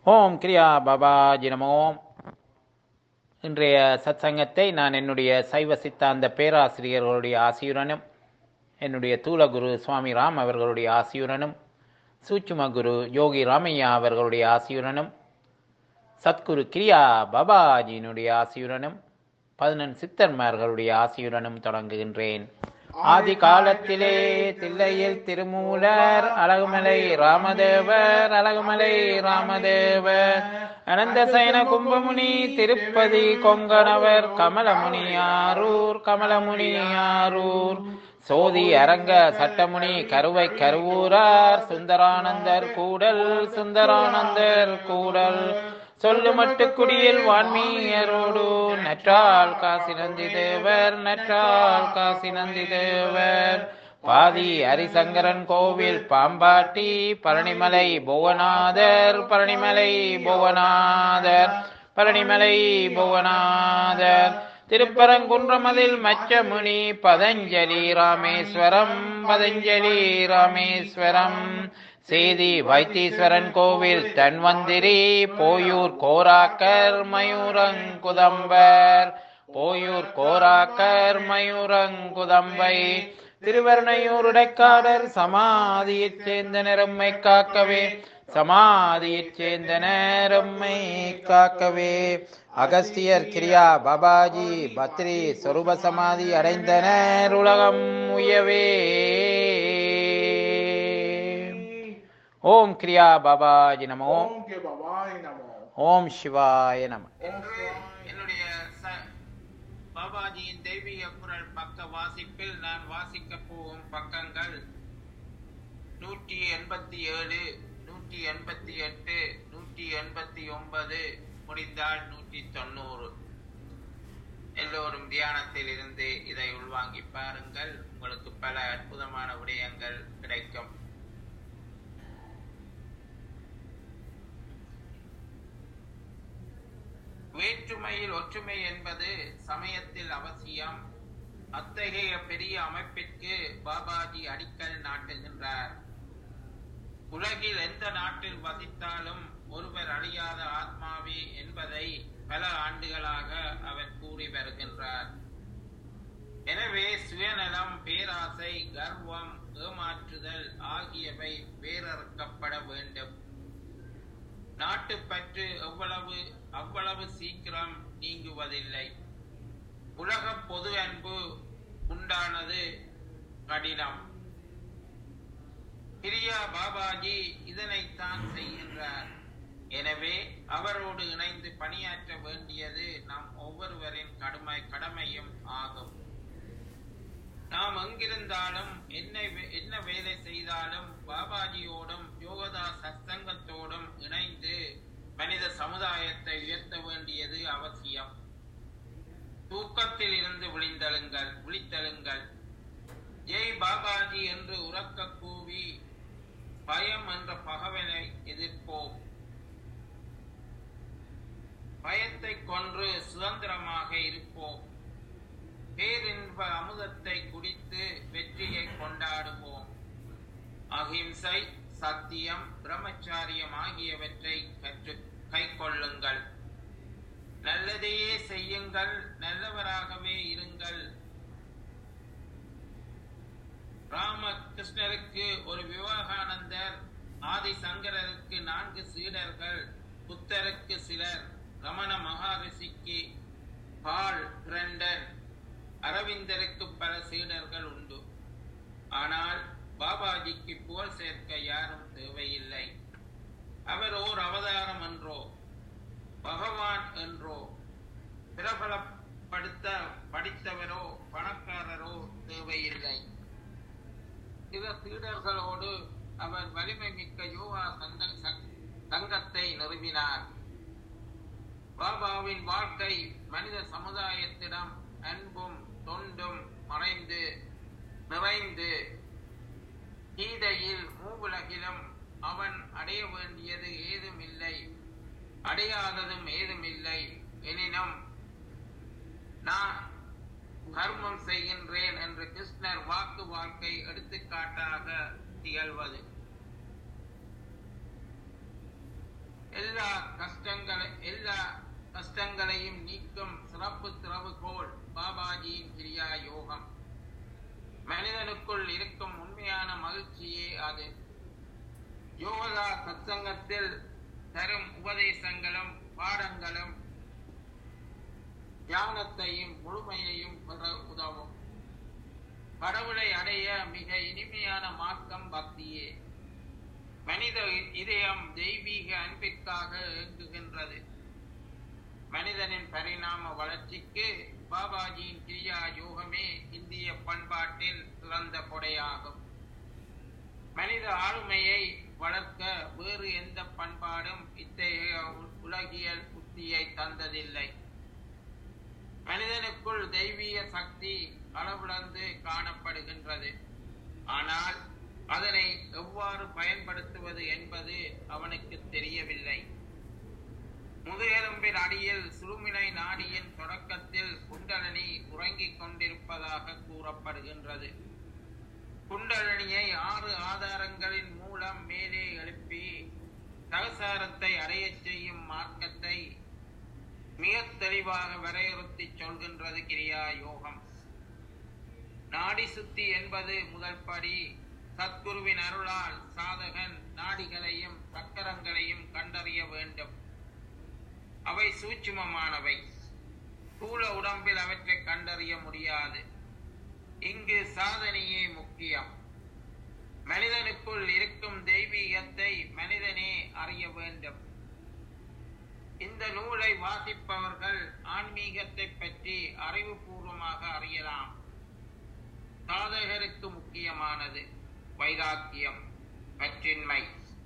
ஓம் கிரியா பாபாஜி நமோ இன்றைய சத்சங்கத்தை நான் என்னுடைய சைவ சித்தாந்த பேராசிரியர்களுடைய ஆசியுடனும் என்னுடைய தூலகுரு சுவாமி ராம் அவர்களுடைய ஆசியுடனும் சூட்சும குரு யோகி ராமையா அவர்களுடைய ஆசியுடனும் சத்குரு கிரியா பாபாஜியினுடைய ஆசியுடனும் பதினெண் சித்தர்மார்களுடைய ஆசியுடனும் தொடங்குகின்றேன் ஆதி காலத்திலே தில்லையில் திருமூலர் அழகுமலை ராமதேவர் அழகுமலை ராமதேவர் அனந்த சயன கும்பமுனி திருப்பதி கொங்கணவர் கமலமுனி ஆரூர் கமலமுனி ஆரூர் சோதி அரங்க சட்டமுனி கருவை கருவூரார் சுந்தரானந்தர் கூடல் சுந்தரானந்தர் கூடல் சொல்லு மட்டு குடியில் வான்மீயரோடு நற்றால் காசி நந்தி தேவர் நற்றால் காசி நந்தி தேவர் பாதி ஹரிசங்கரன் கோவில் பாம்பாட்டி பழனிமலை புவனாதர் பழனிமலை புவனாதர் பழனிமலை புவனாதர் திருப்பரங்குன்றமதில் மச்சமுனி பதஞ்சலி ராமேஸ்வரம் பதஞ்சலி ராமேஸ்வரம் சேதி வைத்தீஸ்வரன் கோவில் தன்வந்திரி போயூர் கோராக்கர் மயூரங்குதம்பர் போயூர் கோராக்கர் மயூரங்குதம்பை திருவர்ணையூர் உடைக்காடர் சமாதியைச் சேர்ந்த நிறம்மை காக்கவே சமாதியைச் சேர்ந்த நேரம்மை காக்கவே அகஸ்தியர் கிரியா பாபாஜி பத்ரி சொரூப சமாதி அடைந்தனர் உலகம் உயவே ஓம் கிரியா பாபாஜி நமோ ஓம் கே பவாய் நமோ ஓம் சிவாய நம என்று என்னுடைய ச- பாபாஜியின் தெய்வீக குரல் பக்க வாசிப்பில் நான் வாசிக்கப் போகும் பக்கங்கள் நூற்றி எண்பத்தி ஏழு நூற்றி எண்பத்தி எட்டு நூற்றி எண்பத்தி ஒன்பது முடிந்தால் நூற்றி தொண்ணூறு எல்லோரும் தியானத்தில் இருந்து இதை உள்வாங்கி பாருங்கள் உங்களுக்கு பல அற்புதமான விடயங்கள் கிடைக்கும் வேற்றுமையில் ஒற்றுமை என்பது சமயத்தில் அவசியம் அத்தகைய பெரிய அமைப்பிற்கு பாபாஜி அடிக்கல் நாட்டுகின்றார் உலகில் எந்த நாட்டில் வசித்தாலும் ஒருவர் அழியாத ஆத்மாவே என்பதை பல ஆண்டுகளாக அவர் கூறி வருகின்றார் எனவே சுயநலம் பேராசை கர்வம் ஏமாற்றுதல் ஆகியவை வேறறுக்கப்பட வேண்டும் நாட்டுப்பற்று எவ்வளவு அவ்வளவு சீக்கிரம் நீங்குவதில்லை உலக பொது அன்பு உண்டானது கடினம் பிரியா பாபாஜி இதனைத்தான் செய்கின்றார் எனவே அவரோடு இணைந்து பணியாற்ற வேண்டியது நம் ஒவ்வொருவரின் கடமை கடமையும் ஆகும் நாம் எங்கிருந்தாலும் என்ன வே- என்ன வேலை செய்தாலும் பாபாஜியோடும் யோகதா சத்சங்கத்தோடும் இணைந்து மனித சமுதாயத்தை உயர்த்த வேண்டியது அவசியம் தூக்கத்தில் இருந்து விழிந்தெழுங்கள் விழித்தெழுங்கள் ஜெய் பாபாஜி என்று உறக்க கூவி பயம் என்ற பகவனை எதிர்ப்போம் பயத்தை கொன்று சுதந்திரமாக இருப்போம் பேரின்ப அமுதத்தை குடித்து வெற்றியை கொண்டாடுவோம் அகிம்சை சத்தியம் பிரம்மச்சாரியம் ஆகியவற்றை கற்று கைக்கொள்ளுங்கள் நல்லதையே செய்யுங்கள் நல்லவராகவே இருங்கள் ராமகிருஷ்ணருக்கு ஒரு விவேகானந்தர் ஆதிசங்கரருக்கு நான்கு சீடர்கள் புத்தருக்கு சிலர் ரமண மகாரிஷிக்கு பால் பிரண்டன் அரவிந்தருக்கு பல சீடர்கள் உண்டு ஆனால் பாபாஜிக்கு புகழ் சேர்க்க யாரும் தேவையில்லை அவர் ஓர் அவதாரம் என்றோ பகவான் என்றோ பிரபலப்படுத்த படித்தவரோ பணக்காரரோ தேவையில்லை சில சீடர்களோடு அவர் வலிமை மிக்க யோகா சங்க சங்- சங்கத்தை நிறுவினார் பாபாவின் வாழ்க்கை மனித சமுதாயத்திடம் அன்பும் தொண்டும் மறைந்து நிறைந்து கீதையில் மூவுலகிலும் அவன் அடைய வேண்டியது ஏதும் இல்லை அடையாததும் ஏதும் இல்லை எனினும் நான் கர்மம் செய்கின்றேன் என்று கிருஷ்ணர் வாக்கு வாழ்க்கை எடுத்துக்காட்டாக திகழ்வது எல்லா கஷ்டங்களையும் நீக்கும் சிறப்பு திறவுகோல் பாபாஜியின் கிரியா யோகம் மனிதனுக்குள் இருக்கும் உண்மையான மகிழ்ச்சியே அது யோகா சத்சங்கத்தில் தரும் உபதேசங்களும் பாடங்களும் ஞானத்தையும் முழுமையையும் பெற உதவும் கடவுளை அடைய மிக இனிமையான மார்க்கம் பக்தியே மனித இதயம் தெய்வீக அன்பிற்காக இயங்குகின்றது மனிதனின் பரிணாம வளர்ச்சிக்கு பாபாஜியின் கிரியா யோகமே இந்திய பண்பாட்டில் சிறந்த கொடையாகும் மனித ஆளுமையை வளர்க்க வேறு எந்த பண்பாடும் இத்தகைய உலகியல் புத்தியை தந்ததில்லை மனிதனுக்குள் தெய்வீக சக்தி அளவிழந்து காணப்படுகின்றது ஆனால் அதனை எவ்வாறு பயன்படுத்துவது என்பது அவனுக்கு தெரியவில்லை முதுகெலும்பின் அடியில் சுழுமினை நாடியின் தொடக்கத்தில் குண்டலனி உறங்கிக் கொண்டிருப்பதாக கூறப்படுகின்றது குண்டலனியை ஆறு ஆதாரங்களின் மூலம் மேலே எழுப்பி சகசாரத்தை அடையச் செய்யும் மார்க்கத்தை மிக தெளிவாக வரையறுத்தி சொல்கின்றது கிரியா யோகம் நாடி சுத்தி என்பது முதல் படி சத்குருவின் அருளால் சாதகன் நாடிகளையும் சக்கரங்களையும் கண்டறிய வேண்டும் அவை சூட்சுமமானவை ஸ்தூல உடம்பில் அவற்றை கண்டறிய முடியாது இங்கு சாதனையே முக்கியம் மனிதனுக்குள் இருக்கும் தெய்வீகத்தை மனிதனே அறிய வேண்டும் இந்த நூலை வாசிப்பவர்கள் ஆன்மீகத்தை பற்றி அறிவுபூர்வமாக அறியலாம் சாதகருக்கு முக்கியமானது வைராக்கியம் பற்றின்மை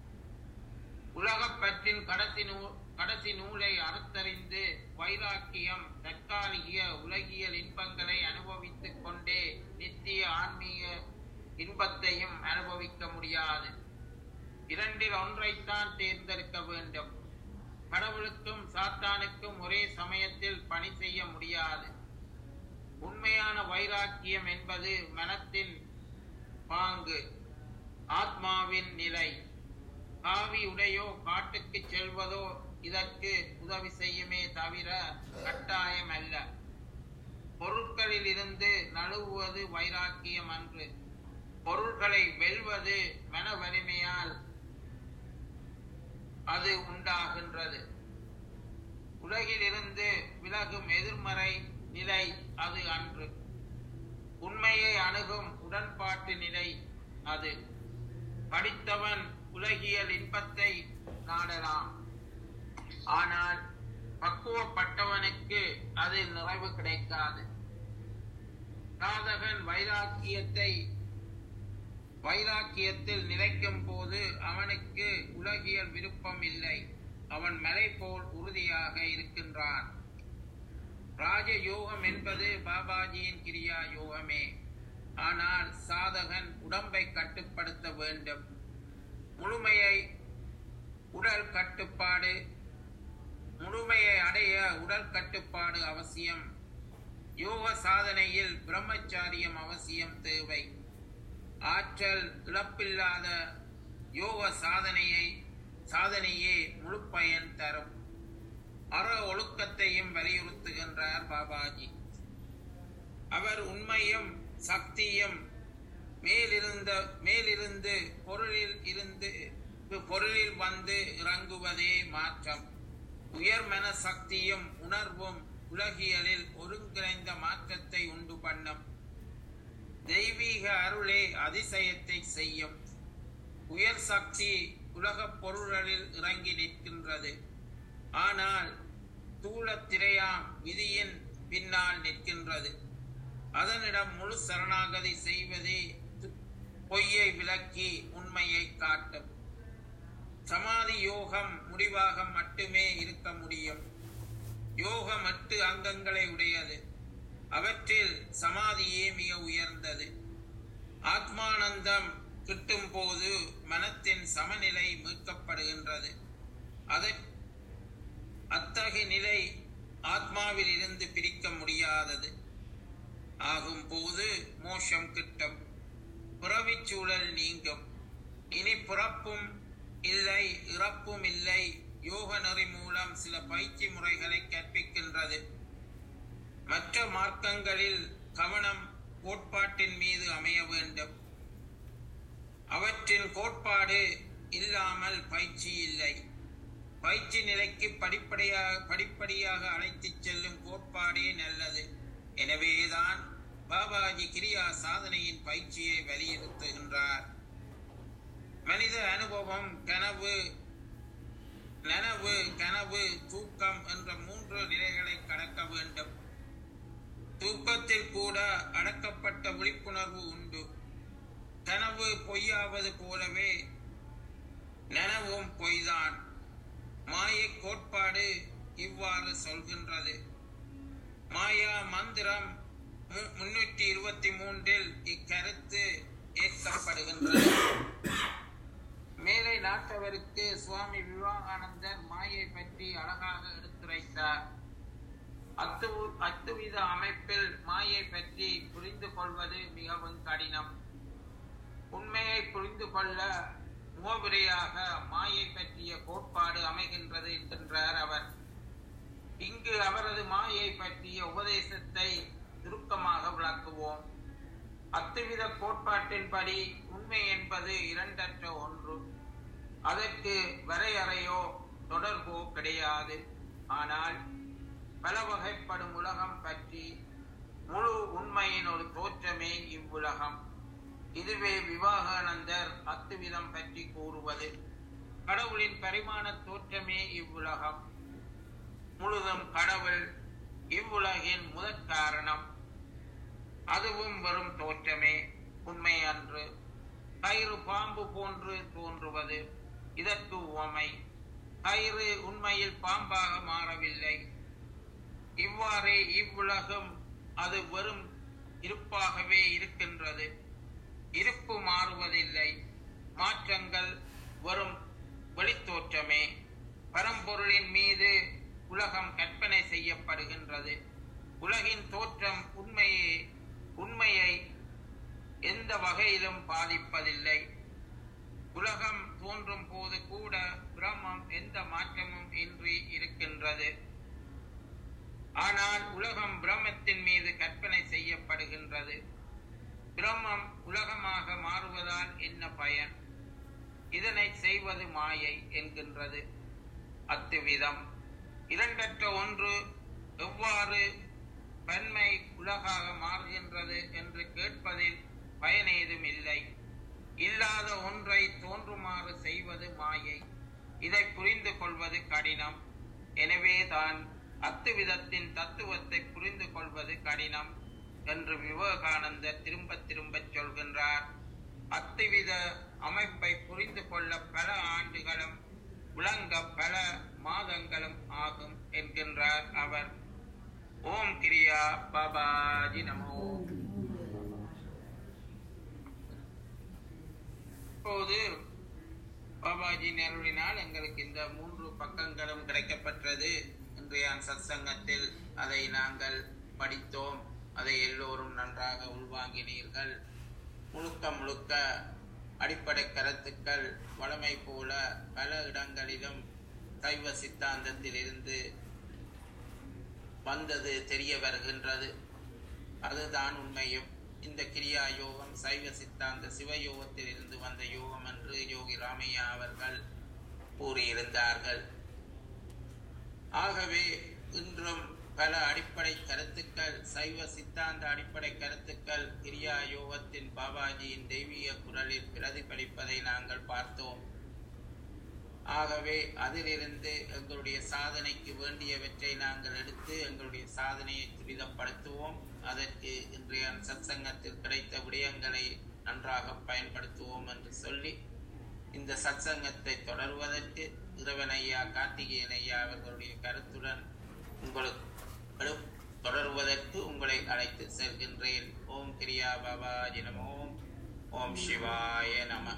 உலகப் பற்றின் கடைசி நூ கடைசி நூலை அறுத்தறிந்து வைராக்கியம் தற்காலிக உலகியல் இன்பங்களை அனுபவித்துக் கொண்டே நித்திய ஆன்மீக இன்பத்தையும் அனுபவிக்க முடியாது இரண்டில் ஒன்றைத்தான் தேர்ந்தெடுக்க வேண்டும் கடவுளுக்கும் சாத்தானுக்கும் ஒரே சமயத்தில் பணி செய்ய முடியாது உண்மையான வைராக்கியம் என்பது மனத்தின் பாங்கு ஆத்மாவின் நிலை காவி உடையோ காட்டுக்கு செல்வதோ இதற்கு உதவி செய்யுமே தவிர கட்டாயம் அல்ல பொருட்களில் இருந்து நழுவுவது வைராக்கியம் அன்று பொருள்களை வெல்வது மன வலிமையால் அது உண்டாகின்றது உலகிலிருந்து விலகும் எதிர்மறை நிலை அது அன்று உண்மையை அணுகும் உடன்பாட்டு நிலை அது படித்தவன் உலகியல் இன்பத்தை நாடலாம் ஆனால் பக்குவப்பட்டவனுக்கு அதில் நிறைவு கிடைக்காது சாதகன் வைராக்கியத்தை வைராக்கியத்தில் நிலைக்கும் போது அவனுக்கு உலகியல் விருப்பம் இல்லை அவன் மலை போல் உறுதியாக இருக்கின்றான் ராஜ யோகம் என்பது பாபாஜியின் கிரியா யோகமே ஆனால் சாதகன் உடம்பை கட்டுப்படுத்த வேண்டும் முழுமையை உடல் கட்டுப்பாடு முழுமையை அடைய உடல் கட்டுப்பாடு அவசியம் யோக சாதனையில் பிரம்மச்சாரியம் அவசியம் தேவை ஆற்றல் இழப்பில்லாத யோக சாதனையை சாதனையே முழு பயன் தரும் அற ஒழுக்கத்தையும் வலியுறுத்துகின்றார் பாபாஜி அவர் உண்மையும் சக்தியும் மேலிருந்த மேலிருந்து பொருளில் இருந்து பொருளில் வந்து இறங்குவதே மாற்றம் உயர்மன சக்தியும் உணர்வும் உலகியலில் ஒருங்கிணைந்த மாற்றத்தை உண்டு பண்ணும் தெய்வீக அருளே அதிசயத்தை செய்யும் உயர் சக்தி உலகப் பொருள்களில் இறங்கி நிற்கின்றது ஆனால் தூளத்திரையாம் விதியின் பின்னால் நிற்கின்றது அதனிடம் முழு சரணாகதி செய்வதே து- பொய்யை விளக்கி உண்மையை காட்டும் சமாதி யோகம் முடிவாக மட்டுமே இருக்க முடியும் யோகம் எட்டு அங்கங்களை உடையது அவற்றில் சமாதியே மிக உயர்ந்தது ஆத்மானந்தம் கிட்டும் போது மனத்தின் சமநிலை மீட்கப்படுகின்றது அதை அத்தகைய நிலை ஆத்மாவில் இருந்து பிரிக்க முடியாதது ஆகும் போது மோஷம் கிட்டும் பிறவிச் சூழல் நீங்கும் இனி பிறப்பும் இல்லை இறப்பும் இல்லை யோக நெறி மூலம் சில பயிற்சி முறைகளை கற்பிக்கின்றது மற்ற மார்க்கங்களில் கவனம் கோட்பாட்டின் மீது அமைய வேண்டும் அவற்றின் கோட்பாடு இல்லாமல் பயிற்சி இல்லை பயிற்சி நிலைக்கு படிப்படியாக படிப்படியாக அழைத்துச் செல்லும் கோட்பாடே நல்லது எனவேதான் பாபாஜி கிரியா சாதனையின் பயிற்சியை வலியுறுத்துகின்றார் மனித அனுபவம் கனவு நனவு கனவு தூக்கம் என்ற மூன்று நிலைகளை கடக்க வேண்டும் தூக்கத்தில் கூட அடக்கப்பட்ட விழிப்புணர்வு உண்டு கனவு பொய்யாவது போலவே நனவும் பொய்தான் மாயை கோட்பாடு இவ்வாறு சொல்கின்றது மாயா மந்திரம் மு- முன்னூற்றி இருபத்தி மூன்றில் இக்கருத்து ஏற்கப்படுகின்றது மேலை நாட்டவருக்கு சுவாமி விவேகானந்தர் மாயை பற்றி அழகாக எடுத்துரைத்தார் அத்து அத்துவித அமைப்பில் மாயை பற்றி புரிந்து கொள்வது மிகவும் கடினம் உண்மையை புரிந்து கொள்ள முகவுரையாக மாயை பற்றிய கோட்பாடு அமைகின்றது என்கின்றார் அவர் இங்கு அவரது மாயை பற்றிய உபதேசத்தை சுருக்கமாக விளக்குவோம் அத்துவித கோட்பாட்டின்படி உண்மை என்பது இரண்டற்ற ஒன்று அதற்கு வரையறையோ தொடர்போ கிடையாது ஆனால் பல வகைப்படும் உலகம் பற்றி முழு உண்மையின் ஒரு தோற்றமே இவ்வுலகம் இதுவே விவாகானந்தர் அத்துவிதம் பற்றி கூறுவது கடவுளின் பரிமாண தோற்றமே இவ்வுலகம் முழுதும் கடவுள் இவ்வுலகின் முதற் காரணம் அதுவும் வெறும் தோற்றமே உண்மை அன்று கயிறு பாம்பு போன்று தோன்றுவது இதற்கு உவமை கயிறு உண்மையில் பாம்பாக மாறவில்லை இவ்வாறே இவ்வுலகம் அது வெறும் இருப்பாகவே இருக்கின்றது இருப்பு மாறுவதில்லை மாற்றங்கள் வரும் வெளித்தோற்றமே பரம்பொருளின் மீது உலகம் கற்பனை செய்யப்படுகின்றது உலகின் தோற்றம் உண்மையே உண்மையை எந்த வகையிலும் பாதிப்பதில்லை உலகம் தோன்றும் போது கூட பிரம்மம் எந்த மாற்றமும் இன்றி இருக்கின்றது ஆனால் உலகம் பிரம்மத்தின் மீது கற்பனை செய்யப்படுகின்றது பிரம்மம் உலகமாக மாறுவதால் என்ன பயன் இதனை செய்வது மாயை என்கின்றது அத்துவிதம் இரண்டற்ற ஒன்று எவ்வாறு பன்மை உலகாக மாறுகின்றது என்று கேட்பதில் பயனேதும் இல்லை இல்லாத ஒன்றை தோன்றுமாறு செய்வது மாயை இதை புரிந்து கொள்வது கடினம் எனவேதான் அத்துவிதத்தின் தத்துவத்தை புரிந்து கொள்வது கடினம் என்று விவேகானந்தர் திரும்ப திரும்ப சொல்கின்றார் அத்துவித அமைப்பை புரிந்து கொள்ள பல ஆண்டுகளும் விளங்க பல மாதங்களும் ஆகும் என்கின்றார் அவர் ஓம் கிரியா பாபாஜி நமோ இப்போது பாபாஜி நேருடினால் எங்களுக்கு இந்த மூன்று பக்கங்களும் கிடைக்கப்பெற்றது இன்றைய சத்சங்கத்தில் அதை நாங்கள் படித்தோம் அதை எல்லோரும் நன்றாக உள்வாங்கினீர்கள் முழுக்க முழுக்க அடிப்படை கருத்துக்கள் வளமை போல பல இடங்களிலும் சைவ சித்தாந்தத்திலிருந்து வந்தது தெரிய வருகின்றது அதுதான் உண்மையும் இந்த கிரியா யோகம் சைவ சித்தாந்த சிவயோகத்தில் இருந்து வந்த யோகம் என்று யோகி ராமையா அவர்கள் கூறியிருந்தார்கள் ஆகவே இன்றும் பல அடிப்படை கருத்துக்கள் சைவ சித்தாந்த அடிப்படை கருத்துக்கள் கிரியா யோகத்தின் பாபாஜியின் தெய்வீக குரலில் பிரதிபலிப்பதை நாங்கள் பார்த்தோம் ஆகவே அதிலிருந்து எங்களுடைய சாதனைக்கு வேண்டியவற்றை நாங்கள் எடுத்து எங்களுடைய சாதனையை துரிதப்படுத்துவோம் அதற்கு இன்றைய சத்சங்கத்தில் கிடைத்த விடயங்களை நன்றாக பயன்படுத்துவோம் என்று சொல்லி இந்த சத்சங்கத்தை தொடர்வதற்கு இறைவன் ஐயா கார்த்திகேயன் ஐயா அவர்களுடைய கருத்துடன் உங்களுக்கு தொடர்வதற்கு உங்களை அழைத்து செல்கின்றேன் ஓம் கிரியா பாபாஜி நம ஓம் ஓம் சிவாய நம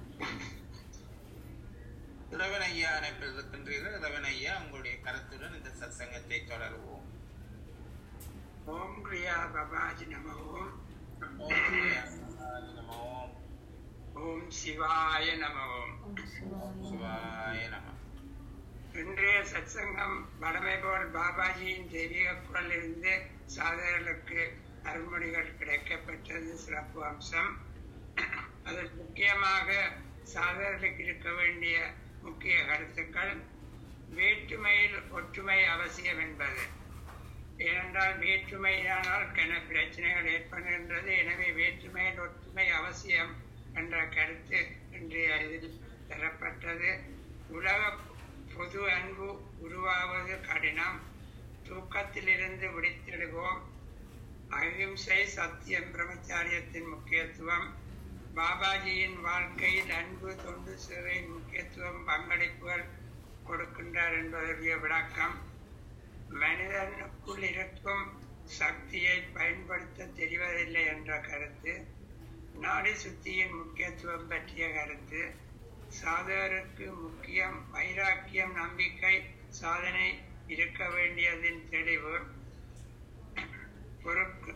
இறைவன் ஐயா அணைப்பில் இருக்கின்றீர்கள் இறைவன் ஐயா உங்களுடைய கருத்துடன் இந்த சத்சங்கத்தை தொடருவோம் ஓம் கிரியா பபாஜி நம ஓம் ஓம் கிரியா பாபாஜி நம ஓம் ஓம் சிவாய நம ஓம் ஓம் சிவாய நம சத்சங்கம் வடமை போல் பாபாஜியின் தெய்வீக குரலிலிருந்து சாதகர்களுக்கு அருள்மொழிகள் கிடைக்கப்பெற்றது சிறப்பு அம்சம் அதில் முக்கியமாக சாதகர்களுக்கு இருக்க வேண்டிய முக்கிய கருத்துக்கள் வேற்றுமையில் ஒற்றுமை அவசியம் என்பது ஏனென்றால் வேற்றுமையானால் கன பிரச்சனைகள் ஏற்படுகின்றது எனவே வேற்றுமையில் ஒற்றுமை அவசியம் என்ற கருத்து இன்றைய இதில் தரப்பட்டது உலக பொது அன்பு உருவாவது கடினம் தூக்கத்திலிருந்து விழித்திடுவோம் அகிம்சை சத்தியம் பிரம்மச்சாரியத்தின் முக்கியத்துவம் பாபாஜியின் வாழ்க்கையில் அன்பு தொண்டு சேவையின் முக்கியத்துவம் பங்களிப்புகள் கொடுக்கின்றார் என்பதற்குரிய விளக்கம் மனிதனுக்குள் இருக்கும் சக்தியை பயன்படுத்த தெரிவதில்லை என்ற கருத்து நாடி சுத்தியின் முக்கியத்துவம் பற்றிய கருத்து சாதகருக்கு முக்கியம் வைராக்கியம் நம்பிக்கை சாதனை இருக்க வேண்டியதின் தெளிவு பொருட்கள்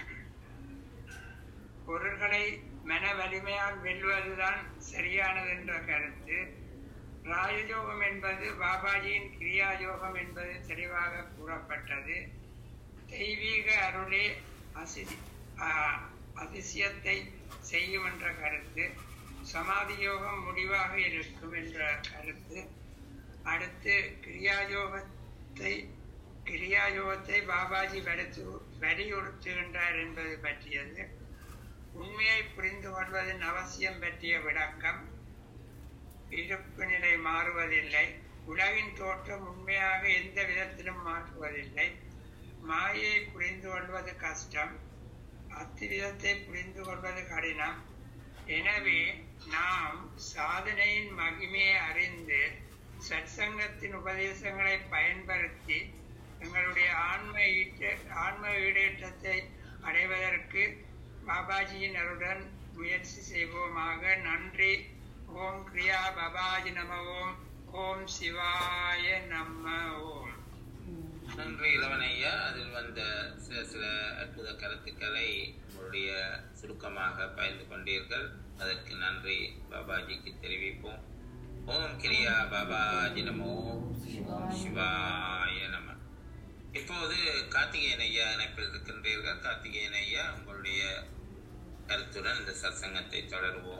பொருள்களை மன வலிமையால் வெல்வதுதான் சரியானது என்ற கருத்து ராஜயோகம் என்பது பாபாஜியின் கிரியா யோகம் என்பது தெளிவாக கூறப்பட்டது தெய்வீக அருளே அசிதி ஆஹ், அதிசயத்தை செய்யும் என்ற கருத்து சமாதி யோகம் முடிவாக இருக்கும் என்ற கருத்து அடுத்து கிரியாயோகத்தை கிரியாயோகத்தை பாபாஜி வலித்து வலியுறுத்துகின்றார் என்பது பற்றியது உண்மையை புரிந்து கொள்வதன் அவசியம் பற்றிய விளக்கம் இருப்பு நிலை மாறுவதில்லை உலகின் தோற்றம் உண்மையாக எந்த விதத்திலும் மாற்றுவதில்லை மாயை புரிந்து கொள்வது கஷ்டம் அத்திவிதத்தை புரிந்து கொள்வது கடினம் எனவே நாம் சாதனையின் மகிமையை அறிந்து சற்சங்கத்தின் உபதேசங்களை பயன்படுத்தி எங்களுடைய ஆன்ம ஈட்ட ஆன்ம ஈடேற்றத்தை அடைவதற்கு பாபாஜியின் அருடன் முயற்சி செய்வோமாக நன்றி ஓம் கிரியா பாபாஜி நம ஓம் ஓம் சிவாய நம ஓம் நன்றி இளவனையா அதில் வந்த சில சில அற்புத கருத்துக்களை உங்களுடைய சுருக்கமாக பகிர்ந்து கொண்டீர்கள் அதற்கு நன்றி பாபாஜிக்கு தெரிவிப்போம் ஓம் கிரியா பாபாஜி நமோ ஓம் சிவாய நம இப்போது கார்த்திகேயன் ஐயா இணைப்பில் இருக்கின்றீர்கள் கார்த்திகேயன் ஐயா உங்களுடைய கருத்துடன் இந்த சத்சங்கத்தை தொடருவோம்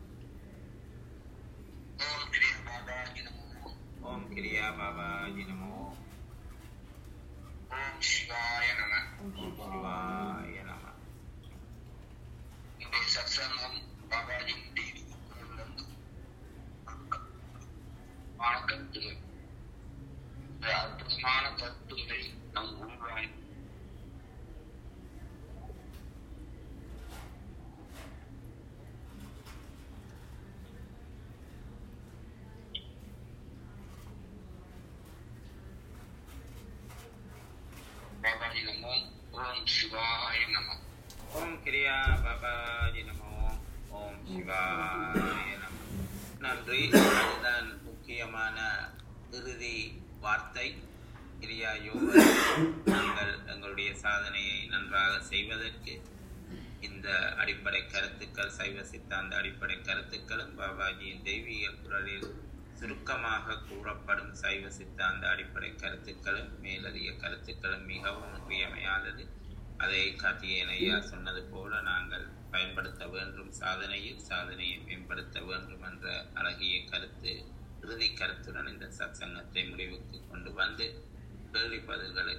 ஓம் கிரியா பாபாஜி நமோ ஓம் கிரியா பாபாஜி நமோ ஓம் சிவாய நம ஓம் சிவாய நம இன்றைய சத்சங்கம் பாபாஜி தெய்வீகத்திலிருந்து மான கருத்துகள் இந்த அற்புதமான கருத்துக்களை நம் உருவாய் பாபாஜி நமோ ஓம் சிவாய நம ஓம் கிரியா பாபாஜி நமோ ஓம் சிவாய நம நன்றி அதுதான் முக்கியமான இறுதி வார்த்தை கிரியா யோக நாங்கள் எங்களுடைய சாதனையை நன்றாக செய்வதற்கு இந்த அடிப்படை கருத்துக்கள் சைவ சித்தாந்த அடிப்படை கருத்துக்களும் பாபாஜியின் தெய்வீக குரலில் சுருக்கமாக கூறப்படும் சைவ சித்தாந்த அடிப்படை கருத்துக்களும் மேலதிக கருத்துக்களும் மிகவும் இன்றியமையாதது அதை கார்த்திகேயன் ஐயா சொன்னது போல நாங்கள் பயன்படுத்த வேண்டும் சாதனையில் சாதனையை மேம்படுத்த வேண்டும் என்ற அழகிய கருத்து இறுதி கருத்துடன் இந்த சத்சங்கத்தை முடிவுக்கு கொண்டு வந்து கேள்வி பதில்களை